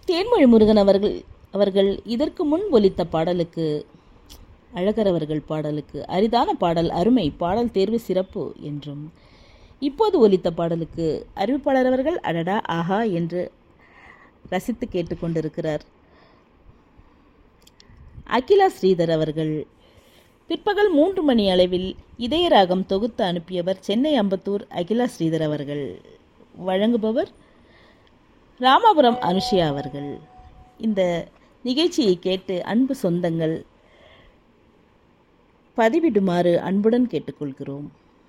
தேன்மொழி முருகன் அவர்கள் அவர்கள் இதற்கு முன் ஒலித்த பாடலுக்கு அழகர் அவர்கள் பாடலுக்கு அரிதான பாடல் அருமை பாடல் தேர்வு சிறப்பு என்றும் இப்போது ஒலித்த பாடலுக்கு அறிவிப்பாளர் அவர்கள் அடடா ஆஹா என்று ரசித்து கேட்டுக்கொண்டிருக்கிறார் அகிலா ஸ்ரீதர் அவர்கள் பிற்பகல் மூன்று மணி அளவில் இதயராகம் தொகுத்து அனுப்பியவர் சென்னை அம்பத்தூர் அகிலா ஸ்ரீதர் அவர்கள் வழங்குபவர் ராமாபுரம் அனுஷியா அவர்கள் இந்த நிகழ்ச்சியை கேட்டு அன்பு சொந்தங்கள் பதிவிடுமாறு அன்புடன் கேட்டுக்கொள்கிறோம்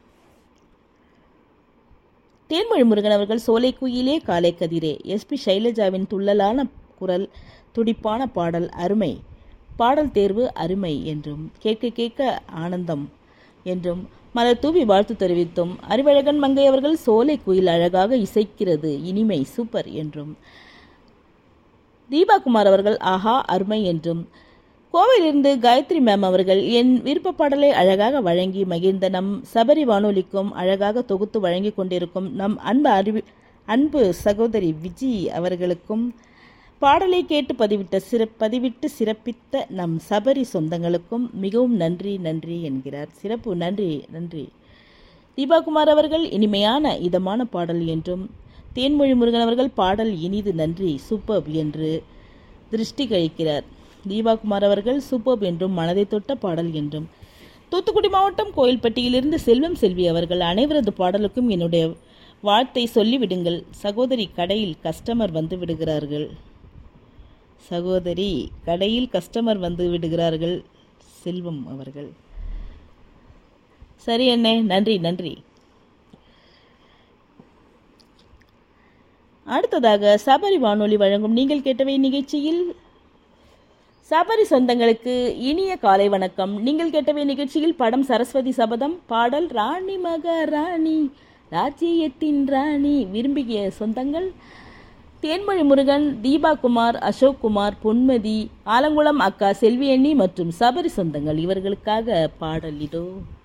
தேன்மொழி முருகன் அவர்கள் சோலை குயிலே காலை கதிரே எஸ்பி சைலஜாவின் துள்ளலான குரல் துடிப்பான பாடல் அருமை பாடல் தேர்வு அருமை என்றும் கேட்க கேட்க ஆனந்தம் என்றும் மலர் தூவி வாழ்த்து தெரிவித்தும் அறிவழகன் மங்கை அவர்கள் சோலை குயில் அழகாக இசைக்கிறது இனிமை சூப்பர் என்றும் தீபாகுமார் அவர்கள் ஆஹா அருமை என்றும் கோவையிலிருந்து காயத்ரி மேம் அவர்கள் என் விருப்ப பாடலை அழகாக வழங்கி மகிழ்ந்த நம் சபரி வானொலிக்கும் அழகாக தொகுத்து வழங்கி கொண்டிருக்கும் நம் அன்பு அறிவி அன்பு சகோதரி விஜி அவர்களுக்கும் பாடலை கேட்டு பதிவிட்ட சிற பதிவிட்டு சிறப்பித்த நம் சபரி சொந்தங்களுக்கும் மிகவும் நன்றி நன்றி என்கிறார் சிறப்பு நன்றி நன்றி தீபாகுமார் அவர்கள் இனிமையான இதமான பாடல் என்றும் தேன்மொழி முருகன் அவர்கள் பாடல் இனிது நன்றி சூப்பர் என்று திருஷ்டி கழிக்கிறார் தீபாகுமார் அவர்கள் சூப்பர் என்றும் மனதை தொட்ட பாடல் என்றும் தூத்துக்குடி மாவட்டம் கோயில்பட்டியிலிருந்து செல்வம் செல்வி அவர்கள் அனைவரது பாடலுக்கும் என்னுடைய வாழ்த்தை சொல்லிவிடுங்கள் சகோதரி கடையில் கஸ்டமர் வந்து விடுகிறார்கள் சகோதரி கடையில் கஸ்டமர் வந்து விடுகிறார்கள் செல்வம் அவர்கள் சரி அண்ணே நன்றி நன்றி அடுத்ததாக சபரி வானொலி வழங்கும் நீங்கள் கேட்டவை நிகழ்ச்சியில் சபரி சொந்தங்களுக்கு இனிய காலை வணக்கம் நீங்கள் கேட்டவை நிகழ்ச்சியில் படம் சரஸ்வதி சபதம் பாடல் ராணி மகாராணி ராஜ்யத்தின் ராணி விரும்பிய சொந்தங்கள் தேன்மொழி முருகன் தீபா குமார் அசோக் குமார் பொன்மதி ஆலங்குளம் அக்கா செல்வியண்ணி மற்றும் சபரி சொந்தங்கள் இவர்களுக்காக பாடல் இதோ